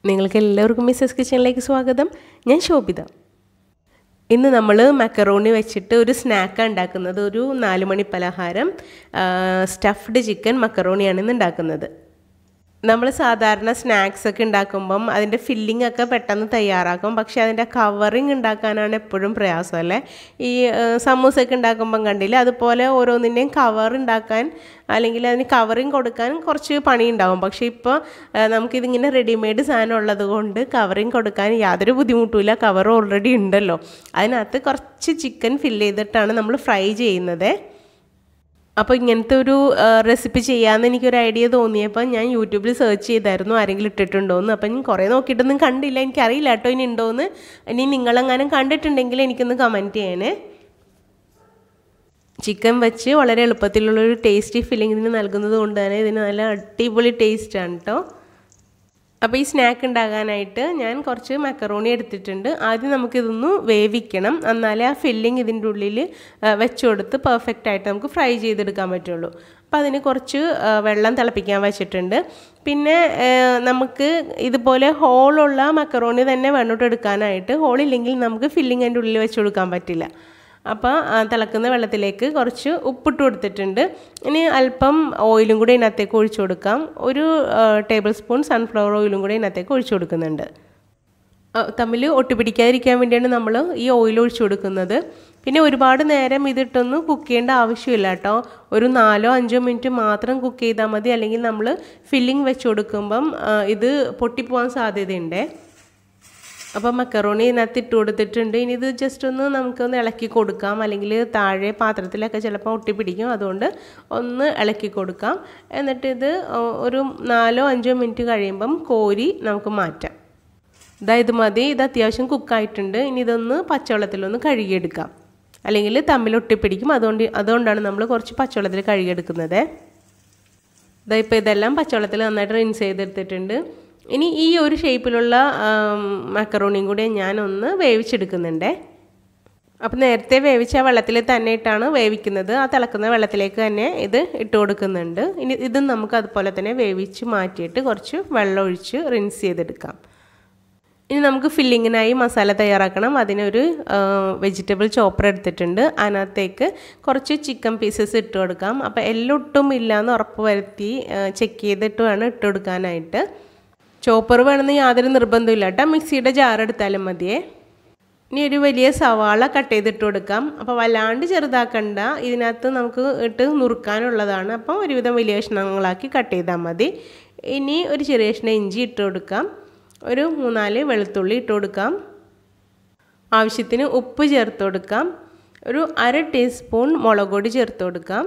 നിങ്ങൾക്ക് എല്ലാവർക്കും മിസ്സസ് കിച്ചണിലേക്ക് സ്വാഗതം ഞാൻ ശോഭിത ഇന്ന് നമ്മൾ മക്കറോണി വെച്ചിട്ട് ഒരു സ്നാക്കാണ് ഉണ്ടാക്കുന്നത് ഒരു നാല് മണി പലഹാരം സ്റ്റഫ്ഡ് ചിക്കൻ മക്കറോണിയാണ് ഇന്ന് ഉണ്ടാക്കുന്നത് നമ്മൾ സാധാരണ സ്നാക്സ് ഒക്കെ ഉണ്ടാക്കുമ്പം അതിൻ്റെ ഫില്ലിംഗ് ഒക്കെ പെട്ടെന്ന് തയ്യാറാക്കും പക്ഷേ അതിൻ്റെ കവറിങ് ഉണ്ടാക്കാനാണ് എപ്പോഴും പ്രയാസം അല്ലേ ഈ സമൂസ ഒക്കെ ഉണ്ടാക്കുമ്പം കണ്ടില്ല അതുപോലെ ഓരോന്നിൻ്റെയും കവർ ഉണ്ടാക്കാൻ അല്ലെങ്കിൽ അതിന് കവറിങ് കൊടുക്കാൻ കുറച്ച് പണി ഉണ്ടാവും പക്ഷേ ഇപ്പോൾ നമുക്കിതിങ്ങനെ റെഡിമെയ്ഡ് സാധനം ഉള്ളത് കൊണ്ട് കവറിങ് കൊടുക്കാൻ യാതൊരു ബുദ്ധിമുട്ടുമില്ല കവർ ഓൾറെഡി ഉണ്ടല്ലോ അതിനകത്ത് കുറച്ച് ചിക്കൻ ഫില്ല് ചെയ്തിട്ടാണ് നമ്മൾ ഫ്രൈ ചെയ്യുന്നത് അപ്പോൾ ഇങ്ങനത്തെ ഒരു റെസിപ്പി ചെയ്യാമെന്ന് എനിക്കൊരു ഐഡിയ തോന്നിയപ്പോൾ ഞാൻ യൂട്യൂബിൽ സെർച്ച് ചെയ്തായിരുന്നു ആരെങ്കിലും ഇട്ടിട്ടുണ്ടോയെന്ന് അപ്പം ഞാൻ കുറേ നോക്കിയിട്ടൊന്നും കണ്ടില്ല എനിക്കറിയില്ല കേട്ടോ ഇനി ഉണ്ടോയെന്ന് ഇനി നിങ്ങളെങ്ങാനും കണ്ടിട്ടുണ്ടെങ്കിൽ എനിക്കൊന്ന് കമൻറ്റ് ചെയ്യണേ ചിക്കൻ വെച്ച് വളരെ എളുപ്പത്തിലുള്ളൊരു ടേസ്റ്റി ഫീലിംഗ് ഇതിന് നൽകുന്നത് കൊണ്ട് തന്നെ ഇതിന് നല്ല അടിപൊളി ടേസ്റ്റാണ് കേട്ടോ അപ്പോൾ ഈ സ്നാക്ക് ഉണ്ടാകാനായിട്ട് ഞാൻ കുറച്ച് മക്കറോണി എടുത്തിട്ടുണ്ട് ആദ്യം നമുക്കിതൊന്ന് വേവിക്കണം എന്നാലേ ആ ഫില്ലിങ് ഇതിൻ്റെ ഉള്ളിൽ വെച്ച് കൊടുത്ത് പെർഫെക്റ്റ് ആയിട്ട് നമുക്ക് ഫ്രൈ ചെയ്തെടുക്കാൻ പറ്റുള്ളൂ അപ്പോൾ അതിന് കുറച്ച് വെള്ളം തിളപ്പിക്കാൻ വെച്ചിട്ടുണ്ട് പിന്നെ നമുക്ക് ഇതുപോലെ ഹോളുള്ള മക്കറോണി തന്നെ വേണോട്ട് എടുക്കാനായിട്ട് ഹോളില്ലെങ്കിൽ നമുക്ക് ഫില്ലിങ് അതിൻ്റെ ഉള്ളിൽ വെച്ച് കൊടുക്കാൻ പറ്റില്ല അപ്പോൾ തിളക്കുന്ന വെള്ളത്തിലേക്ക് കുറച്ച് ഉപ്പിട്ട് കൊടുത്തിട്ടുണ്ട് ഇനി അല്പം ഓയിലും കൂടി ഇതിനകത്തേക്ക് ഒഴിച്ചു കൊടുക്കാം ഒരു ടേബിൾ സ്പൂൺ സൺഫ്ലവർ ഓയിലും കൂടി ഇതിനകത്തേക്ക് ഒഴിച്ചു കൊടുക്കുന്നുണ്ട് തമ്മിൽ ഒട്ടിപ്പിടിക്കാതിരിക്കാൻ വേണ്ടിയാണ് നമ്മൾ ഈ ഓയിൽ ഒഴിച്ചു കൊടുക്കുന്നത് പിന്നെ ഒരുപാട് നേരം ഇതിട്ടൊന്ന് കുക്ക് ചെയ്യേണ്ട ആവശ്യമില്ല കേട്ടോ ഒരു നാലോ അഞ്ചോ മിനിറ്റ് മാത്രം കുക്ക് ചെയ്താൽ മതി അല്ലെങ്കിൽ നമ്മൾ ഫില്ലിംഗ് വെച്ച് കൊടുക്കുമ്പം ഇത് പൊട്ടിപ്പോവാൻ സാധ്യതയുണ്ട് അപ്പം മക്കറോണി ഇതിനകത്ത് ഇട്ട് കൊടുത്തിട്ടുണ്ട് ഇനി ഇത് ജസ്റ്റ് ഒന്ന് നമുക്കൊന്ന് ഇളക്കി കൊടുക്കാം അല്ലെങ്കിൽ താഴെ പാത്രത്തിലൊക്കെ ചിലപ്പോൾ ഒട്ടിപ്പിടിക്കും അതുകൊണ്ട് ഒന്ന് ഇളക്കി കൊടുക്കാം എന്നിട്ട് ഇത് ഒരു നാലോ അഞ്ചോ മിനിറ്റ് കഴിയുമ്പം കോരി നമുക്ക് മാറ്റാം ഇതാ ഇത് മതി ഇത് അത്യാവശ്യം കുക്കായിട്ടുണ്ട് ഇനി ഇതൊന്ന് പച്ചവെള്ളത്തിലൊന്ന് കഴുകിയെടുക്കാം അല്ലെങ്കിൽ തമ്മിൽ ഒട്ടിപ്പിടിക്കും അതുകൊണ്ട് അതുകൊണ്ടാണ് നമ്മൾ കുറച്ച് പച്ചവെള്ളത്തിൽ കഴുകിയെടുക്കുന്നത് ഇതാ ഇപ്പോൾ ഇതെല്ലാം പച്ചവെള്ളത്തിൽ നന്നായിട്ട് റിൻസ് ചെയ്തെടുത്തിട്ടുണ്ട് ഇനി ഈ ഒരു ഷേപ്പിലുള്ള മക്കറോണിയും കൂടി ഞാനൊന്ന് വേവിച്ചെടുക്കുന്നുണ്ടേ അപ്പം നേരത്തെ വേവിച്ച വെള്ളത്തിൽ തന്നെ ഇട്ടാണ് വേവിക്കുന്നത് ആ തിളക്കുന്ന വെള്ളത്തിലേക്ക് തന്നെ ഇത് ഇട്ട് കൊടുക്കുന്നുണ്ട് ഇനി ഇതും നമുക്ക് അതുപോലെ തന്നെ വേവിച്ച് മാറ്റിയിട്ട് കുറച്ച് വെള്ളം ഒഴിച്ച് റിൻസ് ചെയ്തെടുക്കാം ഇനി നമുക്ക് ഫില്ലിങ്ങിനായി മസാല തയ്യാറാക്കണം അതിനൊരു വെജിറ്റബിൾ ചോപ്പർ എടുത്തിട്ടുണ്ട് അതിനകത്തേക്ക് കുറച്ച് ചിക്കൻ പീസസ് ഇട്ട് കൊടുക്കാം അപ്പോൾ എല്ലാം ഒട്ടും ഇല്ലയെന്ന് ഉറപ്പ് വരുത്തി ചെക്ക് ചെയ്തിട്ട് വേണം ഇട്ട് കൊടുക്കാനായിട്ട് ചോപ്പർ വേണമെന്ന് യാതൊരു നിർബന്ധമില്ല കേട്ടോ മിക്സിയുടെ ജാർ എടുത്താലും മതിയേ ഇനി ഒരു വലിയ സവാള കട്ട് ചെയ്തിട്ട് കൊടുക്കാം അപ്പോൾ വല്ലാണ്ട് ചെറുതാക്കണ്ട ഇതിനകത്ത് നമുക്ക് ഇട്ട് നുറുക്കാനുള്ളതാണ് അപ്പോൾ ഒരുവിധം വലിയ കഷ്ണങ്ങളാക്കി കട്ട് ചെയ്താൽ മതി ഇനി ഒരു ചെറിയ കഷ്ണം ഇഞ്ചി ഇട്ട് കൊടുക്കാം ഒരു മൂന്നാല് വെളുത്തുള്ളി ഇട്ട് കൊടുക്കാം ആവശ്യത്തിന് ഉപ്പ് ചേർത്ത് കൊടുക്കാം ഒരു അര ടീസ്പൂൺ മുളക് പൊടി ചേർത്ത് കൊടുക്കാം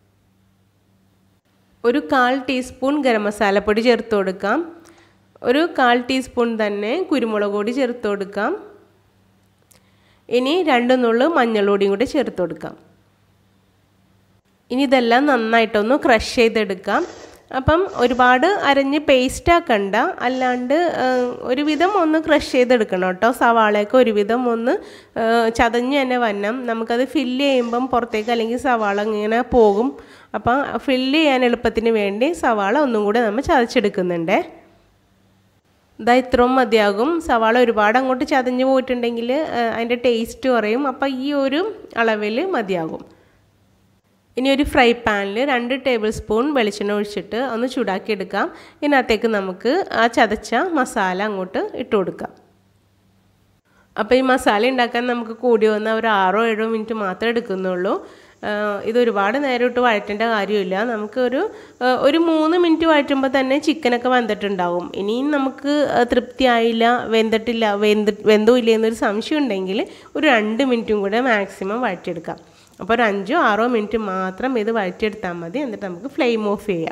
ഒരു കാൽ ടീസ്പൂൺ ഗരം മസാലപ്പൊടി ചേർത്ത് കൊടുക്കാം ഒരു കാൽ ടീസ്പൂൺ തന്നെ കുരുമുളക് പൊടി ചേർത്ത് കൊടുക്കാം ഇനി രണ്ട് നുള്ളു മഞ്ഞൾപ്പൊടിയും കൂടി ചേർത്ത് കൊടുക്കാം ഇനി ഇതെല്ലാം നന്നായിട്ടൊന്ന് ക്രഷ് ചെയ്തെടുക്കാം അപ്പം ഒരുപാട് അരഞ്ഞ് പേസ്റ്റ് ആക്കണ്ട അല്ലാണ്ട് ഒരുവിധം ഒന്ന് ക്രഷ് ചെയ്തെടുക്കണം കേട്ടോ സവാളയൊക്കെ ഒരുവിധം ഒന്ന് ചതഞ്ഞ് തന്നെ വന്നം നമുക്കത് ഫില്ല് ചെയ്യുമ്പം പുറത്തേക്ക് അല്ലെങ്കിൽ സവാള ഇങ്ങനെ പോകും അപ്പം ഫില്ല് ചെയ്യാൻ എളുപ്പത്തിന് വേണ്ടി സവാള ഒന്നും കൂടെ നമ്മൾ ചതച്ചെടുക്കുന്നുണ്ടേ ഇതാ ഇത്രയും മതിയാകും സവാള ഒരുപാട് അങ്ങോട്ട് ചതഞ്ഞു പോയിട്ടുണ്ടെങ്കിൽ അതിൻ്റെ ടേസ്റ്റ് കുറയും അപ്പോൾ ഈ ഒരു അളവിൽ മതിയാകും ഇനി ഒരു ഫ്രൈ പാനിൽ രണ്ട് ടേബിൾ സ്പൂൺ വെളിച്ചെണ്ണ ഒഴിച്ചിട്ട് ഒന്ന് ചൂടാക്കി എടുക്കാം ഇതിനകത്തേക്ക് നമുക്ക് ആ ചതച്ച മസാല അങ്ങോട്ട് ഇട്ട് കൊടുക്കാം അപ്പോൾ ഈ മസാല ഉണ്ടാക്കാൻ നമുക്ക് കൂടി വന്ന ഒരു ആറോ ഏഴോ മിനിറ്റ് മാത്രമേ എടുക്കുന്നുള്ളൂ ഇത് ഒരുപാട് നേരം ഇട്ട് വഴറ്റേണ്ട കാര്യമില്ല നമുക്കൊരു ഒരു മൂന്ന് മിനിറ്റ് വഴറ്റുമ്പോൾ തന്നെ ചിക്കനൊക്കെ വെന്തിട്ടുണ്ടാവും ഇനിയും നമുക്ക് തൃപ്തിയായില്ല വെന്തിട്ടില്ല വെന്ത് വെന്തോ ഇല്ല എന്നൊരു സംശയം ഉണ്ടെങ്കിൽ ഒരു രണ്ട് മിനിറ്റും കൂടെ മാക്സിമം വഴറ്റിയെടുക്കാം അപ്പോൾ ഒരു അഞ്ചോ ആറോ മിനിറ്റ് മാത്രം ഇത് വഴറ്റിയെടുത്താൽ മതി എന്നിട്ട് നമുക്ക് ഫ്ലെയിം ഓഫ് ചെയ്യാം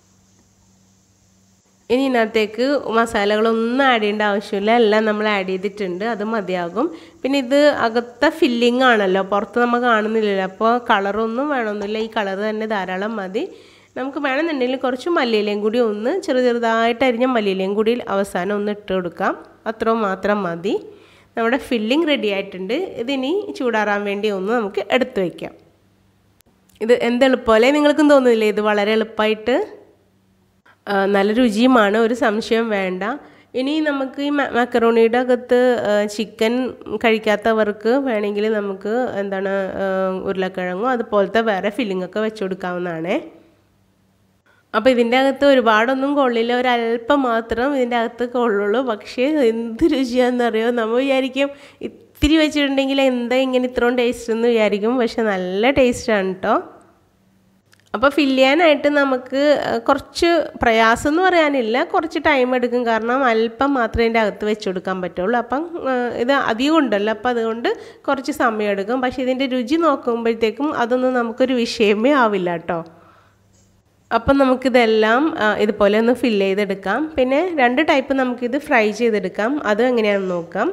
ഇനി ഇതിനകത്തേക്ക് മസാലകളൊന്നും ആഡ് ചെയ്യേണ്ട ആവശ്യമില്ല എല്ലാം നമ്മൾ ആഡ് ചെയ്തിട്ടുണ്ട് അത് മതിയാകും പിന്നെ ഇത് അകത്തെ ഫില്ലിംഗ് ആണല്ലോ പുറത്ത് നമ്മൾ കാണുന്നില്ലല്ലോ അപ്പോൾ കളറൊന്നും വേണമെന്നില്ല ഈ കളർ തന്നെ ധാരാളം മതി നമുക്ക് വേണമെന്നുണ്ടെങ്കിൽ കുറച്ച് മല്ലിയിലയും കൂടി ഒന്ന് ചെറു ചെറുതായിട്ട് അരിഞ്ഞ മല്ലിയിലയും കൂടി അവസാനം ഒന്ന് ഇട്ട് കൊടുക്കാം അത്രയും മാത്രം മതി നമ്മുടെ ഫില്ലിംഗ് റെഡി ആയിട്ടുണ്ട് ഇതിനി ചൂടാറാൻ വേണ്ടി ഒന്ന് നമുക്ക് എടുത്തു വയ്ക്കാം ഇത് എന്തെളുപ്പമല്ലേ നിങ്ങൾക്കും തോന്നുന്നില്ലേ ഇത് വളരെ എളുപ്പമായിട്ട് നല്ല രുചിയുമാണ് ഒരു സംശയം വേണ്ട ഇനി നമുക്ക് ഈ മക്കറോണിയുടെ അകത്ത് ചിക്കൻ കഴിക്കാത്തവർക്ക് വേണമെങ്കിൽ നമുക്ക് എന്താണ് ഉരുളക്കിഴങ്ങോ അതുപോലത്തെ വേറെ ഫില്ലിംഗ് ഒക്കെ വെച്ച് കൊടുക്കാവുന്നതാണേ അപ്പോൾ ഇതിൻ്റെ അകത്ത് ഒരുപാടൊന്നും കൊള്ളില്ല ഒരല്പം മാത്രം ഇതിൻ്റെ അകത്ത് കൊള്ളുള്ളൂ പക്ഷേ എന്ത് രുചിയാണെന്നറിയോ നമ്മൾ വിചാരിക്കും ഇത്തിരി വെച്ചിട്ടുണ്ടെങ്കിൽ എന്താ ഇങ്ങനെ ഇത്രയും ടേസ്റ്റ് എന്ന് വിചാരിക്കും പക്ഷെ നല്ല ടേസ്റ്റാണ് കേട്ടോ അപ്പോൾ ഫില്ല് ചെയ്യാനായിട്ട് നമുക്ക് കുറച്ച് പ്രയാസം എന്ന് പറയാനില്ല കുറച്ച് ടൈം എടുക്കും കാരണം അല്പം മാത്രമേ ഇതിൻ്റെ അകത്ത് വെച്ച് കൊടുക്കാൻ പറ്റുള്ളൂ അപ്പം ഇത് അധികം ഉണ്ടല്ലോ അപ്പം അതുകൊണ്ട് കുറച്ച് സമയം എടുക്കും പക്ഷേ ഇതിൻ്റെ രുചി നോക്കുമ്പോഴത്തേക്കും അതൊന്നും നമുക്കൊരു വിഷയമേ ആവില്ല കേട്ടോ അപ്പം നമുക്കിതെല്ലാം ഇതുപോലെ ഒന്ന് ഫില്ല് ചെയ്തെടുക്കാം പിന്നെ രണ്ട് ടൈപ്പ് നമുക്കിത് ഫ്രൈ ചെയ്തെടുക്കാം അത് എങ്ങനെയാണെന്ന് നോക്കാം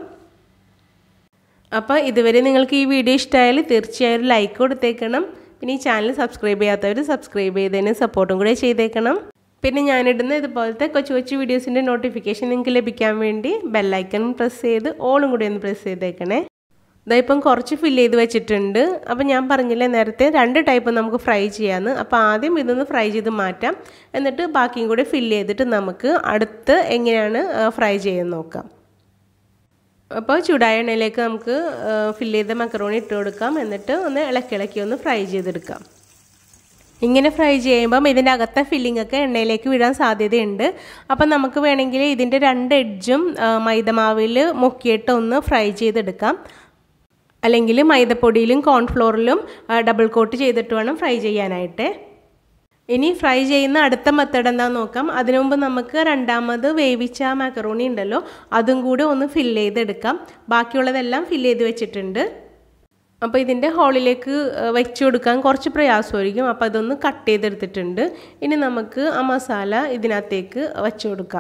അപ്പോൾ ഇതുവരെ നിങ്ങൾക്ക് ഈ വീഡിയോ ഇഷ്ടമായാൽ തീർച്ചയായും ലൈക്ക് കൊടുത്തേക്കണം പിന്നെ ഈ ചാനൽ സബ്സ്ക്രൈബ് ചെയ്യാത്തവർ സബ്സ്ക്രൈബ് ചെയ്തതിന് സപ്പോർട്ടും കൂടെ ചെയ്തേക്കണം പിന്നെ ഞാനിടുന്ന ഇതുപോലത്തെ കൊച്ചു കൊച്ചു വീഡിയോസിൻ്റെ നോട്ടിഫിക്കേഷൻ നിങ്ങൾക്ക് ലഭിക്കാൻ വേണ്ടി ബെല്ലൈക്കൺ പ്രസ് ചെയ്ത് ഓളും കൂടി ഒന്ന് പ്രസ് ചെയ്തേക്കണേ ഇതാ ഇപ്പം കുറച്ച് ഫില്ല് ചെയ്ത് വെച്ചിട്ടുണ്ട് അപ്പം ഞാൻ പറഞ്ഞില്ലേ നേരത്തെ രണ്ട് ടൈപ്പ് നമുക്ക് ഫ്രൈ ചെയ്യാമെന്ന് അപ്പോൾ ആദ്യം ഇതൊന്ന് ഫ്രൈ ചെയ്ത് മാറ്റാം എന്നിട്ട് ബാക്കിയും കൂടി ഫില്ല് ചെയ്തിട്ട് നമുക്ക് അടുത്ത് എങ്ങനെയാണ് ഫ്രൈ ചെയ്യുന്നത് നോക്കാം അപ്പോൾ ചൂടായ എണ്ണയിലേക്ക് നമുക്ക് ഫില്ല് ചെയ്ത മക്കറോണി ഇട്ട് കൊടുക്കാം എന്നിട്ട് ഒന്ന് ഇളക്കി ഇളക്കി ഒന്ന് ഫ്രൈ ചെയ്തെടുക്കാം ഇങ്ങനെ ഫ്രൈ ചെയ്യുമ്പം ഇതിൻ്റെ അകത്തെ ഫില്ലിംഗ് ഒക്കെ എണ്ണയിലേക്ക് വിടാൻ സാധ്യതയുണ്ട് അപ്പം നമുക്ക് വേണമെങ്കിൽ ഇതിൻ്റെ രണ്ട് എഡ്ജും മൈദമാവിൽ മുക്കിയിട്ട് ഒന്ന് ഫ്രൈ ചെയ്തെടുക്കാം അല്ലെങ്കിൽ മൈദപ്പൊടിയിലും കോൺഫ്ലോറിലും ഡബിൾ കോട്ട് ചെയ്തിട്ട് വേണം ഫ്രൈ ചെയ്യാനായിട്ട് ഇനി ഫ്രൈ ചെയ്യുന്ന അടുത്ത മെത്തേഡ് എന്താണെന്ന് നോക്കാം അതിനു മുമ്പ് നമുക്ക് രണ്ടാമത് വേവിച്ച മാക്കറോണി ഉണ്ടല്ലോ അതും കൂടെ ഒന്ന് ഫില്ല് ചെയ്തെടുക്കാം ബാക്കിയുള്ളതെല്ലാം ഫില്ല് ചെയ്ത് വെച്ചിട്ടുണ്ട് അപ്പോൾ ഇതിൻ്റെ ഹോളിലേക്ക് വെച്ച് കൊടുക്കാൻ കുറച്ച് പ്രയാസമായിരിക്കും അപ്പോൾ അതൊന്ന് കട്ട് ചെയ്തെടുത്തിട്ടുണ്ട് ഇനി നമുക്ക് ആ മസാല ഇതിനകത്തേക്ക് വെച്ച് കൊടുക്കാം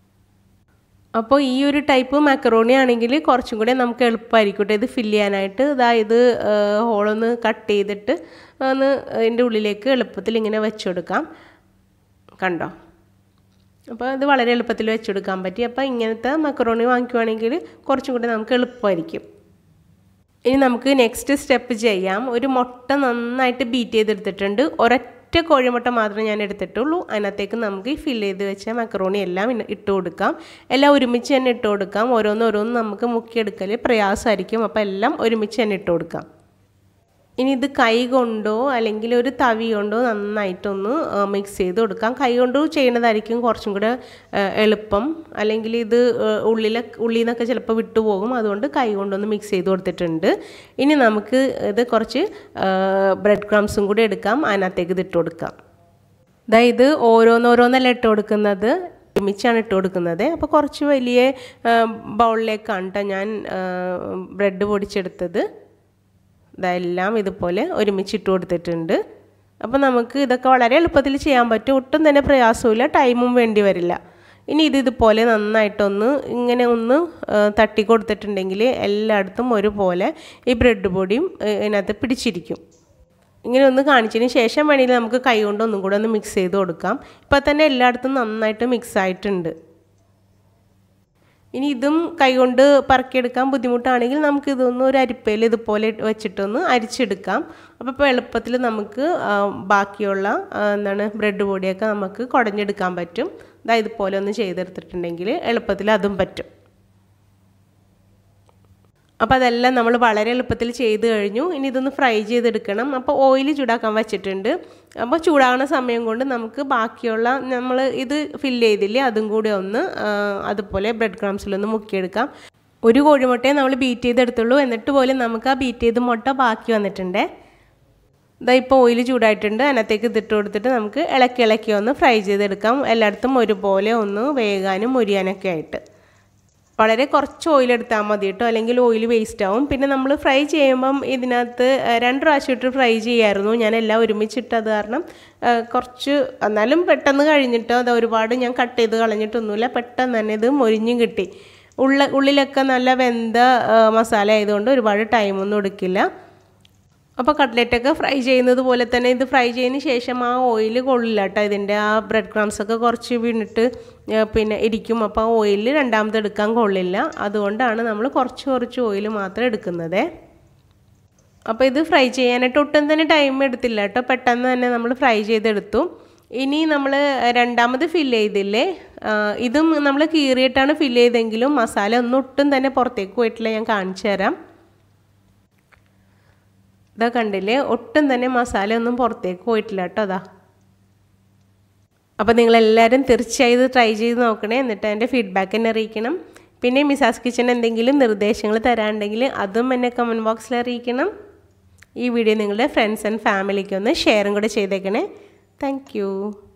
അപ്പോൾ ഈ ഒരു ടൈപ്പ് മാക്കറോണി ആണെങ്കിൽ കുറച്ചും കൂടെ നമുക്ക് എളുപ്പമായിരിക്കും ഇത് ഫില്ല് ചെയ്യാനായിട്ട് ഇതാ ഇത് ഹോളൊന്ന് കട്ട് ചെയ്തിട്ട് ഒന്ന് ഇതിൻ്റെ ഉള്ളിലേക്ക് എളുപ്പത്തിൽ ഇങ്ങനെ വെച്ച് കൊടുക്കാം കണ്ടോ അപ്പോൾ ഇത് വളരെ എളുപ്പത്തിൽ വെച്ചെടുക്കാൻ പറ്റി അപ്പോൾ ഇങ്ങനത്തെ മക്കറോണി വാങ്ങിക്കുവാണെങ്കിൽ കുറച്ചും കൂടെ നമുക്ക് എളുപ്പമായിരിക്കും ഇനി നമുക്ക് നെക്സ്റ്റ് സ്റ്റെപ്പ് ചെയ്യാം ഒരു മുട്ട നന്നായിട്ട് ബീറ്റ് ചെയ്തെടുത്തിട്ടുണ്ട് ഒരൊറ്റ കോഴിമുട്ട മാത്രമേ ഞാൻ എടുത്തിട്ടുള്ളൂ അതിനകത്തേക്ക് നമുക്ക് ഈ ഫില്ല് ചെയ്ത് വെച്ച മക്കറോണി എല്ലാം ഇട്ട് കൊടുക്കാം എല്ലാം ഒരുമിച്ച് തന്നെ ഇട്ട് കൊടുക്കാം ഓരോന്ന് ഓരോന്ന് നമുക്ക് മുക്കിയെടുക്കൽ പ്രയാസമായിരിക്കും അപ്പോൾ എല്ലാം ഒരുമിച്ച് തന്നെ ഇട്ട് കൊടുക്കാം ഇനി ഇത് കൈ കൊണ്ടോ അല്ലെങ്കിൽ ഒരു തവി കൊണ്ടോ നന്നായിട്ടൊന്ന് മിക്സ് ചെയ്ത് കൊടുക്കാം കൈ കൊണ്ട് ചെയ്യുന്നതായിരിക്കും കുറച്ചും കൂടെ എളുപ്പം അല്ലെങ്കിൽ ഇത് ഉള്ളിലെ ഉള്ളിൽ നിന്നൊക്കെ ചിലപ്പോൾ വിട്ടുപോകും അതുകൊണ്ട് കൈ കൊണ്ടൊന്ന് മിക്സ് ചെയ്ത് കൊടുത്തിട്ടുണ്ട് ഇനി നമുക്ക് ഇത് കുറച്ച് ബ്രെഡ് ക്രംസും കൂടി എടുക്കാം അതിനകത്തേക്ക് ഇത് ഇട്ട് കൊടുക്കാം അതായത് ഓരോന്നോരോന്നല്ല ഇട്ട് കൊടുക്കുന്നത് ഒരുമിച്ചാണ് ഇട്ട് കൊടുക്കുന്നത് അപ്പോൾ കുറച്ച് വലിയ ബൗളിലേക്കാണ് കേട്ടോ ഞാൻ ബ്രെഡ് പൊടിച്ചെടുത്തത് ഇതെല്ലാം ഇതുപോലെ ഒരുമിച്ച് ഇട്ട് കൊടുത്തിട്ടുണ്ട് അപ്പോൾ നമുക്ക് ഇതൊക്കെ വളരെ എളുപ്പത്തിൽ ചെയ്യാൻ പറ്റും ഒട്ടും തന്നെ പ്രയാസമില്ല ടൈമും വേണ്ടി വരില്ല ഇനി ഇത് ഇതുപോലെ നന്നായിട്ടൊന്ന് ഇങ്ങനെ ഒന്ന് തട്ടി കൊടുത്തിട്ടുണ്ടെങ്കിൽ എല്ലായിടത്തും ഒരുപോലെ ഈ ബ്രെഡ് പൊടിയും ഇതിനകത്ത് പിടിച്ചിരിക്കും ഇങ്ങനെ ഒന്ന് കാണിച്ചതിന് ശേഷം വേണമെങ്കിൽ നമുക്ക് കൈ കൊണ്ട് ഒന്നും കൂടെ ഒന്ന് മിക്സ് ചെയ്ത് കൊടുക്കാം ഇപ്പോൾ തന്നെ എല്ലായിടത്തും നന്നായിട്ട് മിക്സ് ആയിട്ടുണ്ട് ഇനി ഇതും കൈകൊണ്ട് പറക്കിയെടുക്കാൻ ബുദ്ധിമുട്ടാണെങ്കിൽ നമുക്ക് ഇതൊന്ന് ഒരു അരിപ്പയിൽ ഇതുപോലെ വെച്ചിട്ടൊന്ന് അരിച്ചെടുക്കാം അപ്പോൾ ഇപ്പോൾ എളുപ്പത്തിൽ നമുക്ക് ബാക്കിയുള്ള എന്താണ് ബ്രെഡ് പൊടിയൊക്കെ നമുക്ക് കുടഞ്ഞെടുക്കാൻ പറ്റും ഇതാ ഇതുപോലെ ഒന്ന് ചെയ്തെടുത്തിട്ടുണ്ടെങ്കിൽ എളുപ്പത്തിൽ അതും പറ്റും അപ്പോൾ അതെല്ലാം നമ്മൾ വളരെ എളുപ്പത്തിൽ ചെയ്ത് കഴിഞ്ഞു ഇനി ഇതൊന്ന് ഫ്രൈ ചെയ്തെടുക്കണം അപ്പോൾ ഓയിൽ ചൂടാക്കാൻ വെച്ചിട്ടുണ്ട് അപ്പോൾ ചൂടാകുന്ന സമയം കൊണ്ട് നമുക്ക് ബാക്കിയുള്ള നമ്മൾ ഇത് ഫില്ല് ചെയ്തില്ലേ അതും കൂടി ഒന്ന് അതുപോലെ ബ്രെഡ് ക്രംസിലൊന്ന് മുക്കിയെടുക്കാം ഒരു കോഴിമുട്ടയെ നമ്മൾ ബീറ്റ് ചെയ്തെടുത്തുള്ളൂ എന്നിട്ട് പോലും നമുക്ക് ആ ബീറ്റ് ചെയ്ത് മുട്ട ബാക്കി വന്നിട്ടുണ്ടേ ഇതാ ഇപ്പോൾ ഓയിൽ ചൂടായിട്ടുണ്ട് അതിനകത്തേക്ക് ഇതിട്ട് കൊടുത്തിട്ട് നമുക്ക് ഇളക്കി ഇളക്കി ഒന്ന് ഫ്രൈ ചെയ്തെടുക്കാം എല്ലായിടത്തും ഒരുപോലെ ഒന്ന് വേകാനും മുരിയാനൊക്കെ ആയിട്ട് വളരെ കുറച്ച് ഓയിൽ എടുത്താൽ മതി കേട്ടോ അല്ലെങ്കിൽ ഓയിൽ വേസ്റ്റ് ആവും പിന്നെ നമ്മൾ ഫ്രൈ ചെയ്യുമ്പം ഇതിനകത്ത് രണ്ട് പ്രാവശ്യം ഇട്ട് ഫ്രൈ ചെയ്യായിരുന്നു ഞാൻ എല്ലാം ഒരുമിച്ചിട്ടത് കാരണം കുറച്ച് എന്നാലും പെട്ടെന്ന് കഴിഞ്ഞിട്ടോ അത് ഒരുപാട് ഞാൻ കട്ട് ചെയ്ത് കളഞ്ഞിട്ടൊന്നുമില്ല പെട്ടെന്ന് തന്നെ ഇത് മൊരിഞ്ഞും കിട്ടി ഉള്ള ഉള്ളിലൊക്കെ നല്ല വെന്ത മസാല ആയതുകൊണ്ട് ഒരുപാട് ടൈമൊന്നും എടുക്കില്ല അപ്പോൾ കട്ട്ലറ്റൊക്കെ ഫ്രൈ ചെയ്യുന്നത് പോലെ തന്നെ ഇത് ഫ്രൈ ചെയ്തതിന് ശേഷം ആ ഓയിൽ കൊള്ളില്ല കേട്ടോ ഇതിൻ്റെ ആ ബ്രെഡ് ക്രംസ് ഒക്കെ കുറച്ച് വീണിട്ട് പിന്നെ ഇരിക്കും അപ്പോൾ ആ ഓയിൽ രണ്ടാമത് എടുക്കാൻ കൊള്ളില്ല അതുകൊണ്ടാണ് നമ്മൾ കുറച്ച് കുറച്ച് ഓയിൽ മാത്രം എടുക്കുന്നത് അപ്പോൾ ഇത് ഫ്രൈ ചെയ്യാനായിട്ട് ഒട്ടും തന്നെ ടൈം എടുത്തില്ല കേട്ടോ പെട്ടെന്ന് തന്നെ നമ്മൾ ഫ്രൈ ചെയ്തെടുത്തു ഇനി നമ്മൾ രണ്ടാമത് ഫില്ല് ചെയ്തില്ലേ ഇതും നമ്മൾ കീറിയിട്ടാണ് ഫില്ല് ചെയ്തെങ്കിലും മസാല ഒന്നും ഒട്ടും തന്നെ പുറത്തേക്ക് പോയിട്ടില്ല ഞാൻ കാണിച്ചു തരാം ഇതാ കണ്ടില്ലേ ഒട്ടും തന്നെ മസാല ഒന്നും പുറത്തേക്ക് പോയിട്ടില്ല കേട്ടോ അതാ അപ്പോൾ നിങ്ങളെല്ലാവരും തീർച്ചയായും ഇത് ട്രൈ ചെയ്ത് നോക്കണേ എന്നിട്ട് എൻ്റെ ഫീഡ്ബാക്ക് എന്നെ അറിയിക്കണം പിന്നെ മിസാസ് കിച്ചൺ എന്തെങ്കിലും നിർദ്ദേശങ്ങൾ തരാനുണ്ടെങ്കിൽ അതും എന്നെ കമൻറ്റ് ബോക്സിൽ അറിയിക്കണം ഈ വീഡിയോ നിങ്ങളുടെ ഫ്രണ്ട്സ് ആൻഡ് ഫാമിലിക്ക് ഒന്ന് ഷെയറും കൂടെ ചെയ്തേക്കണേ താങ്ക്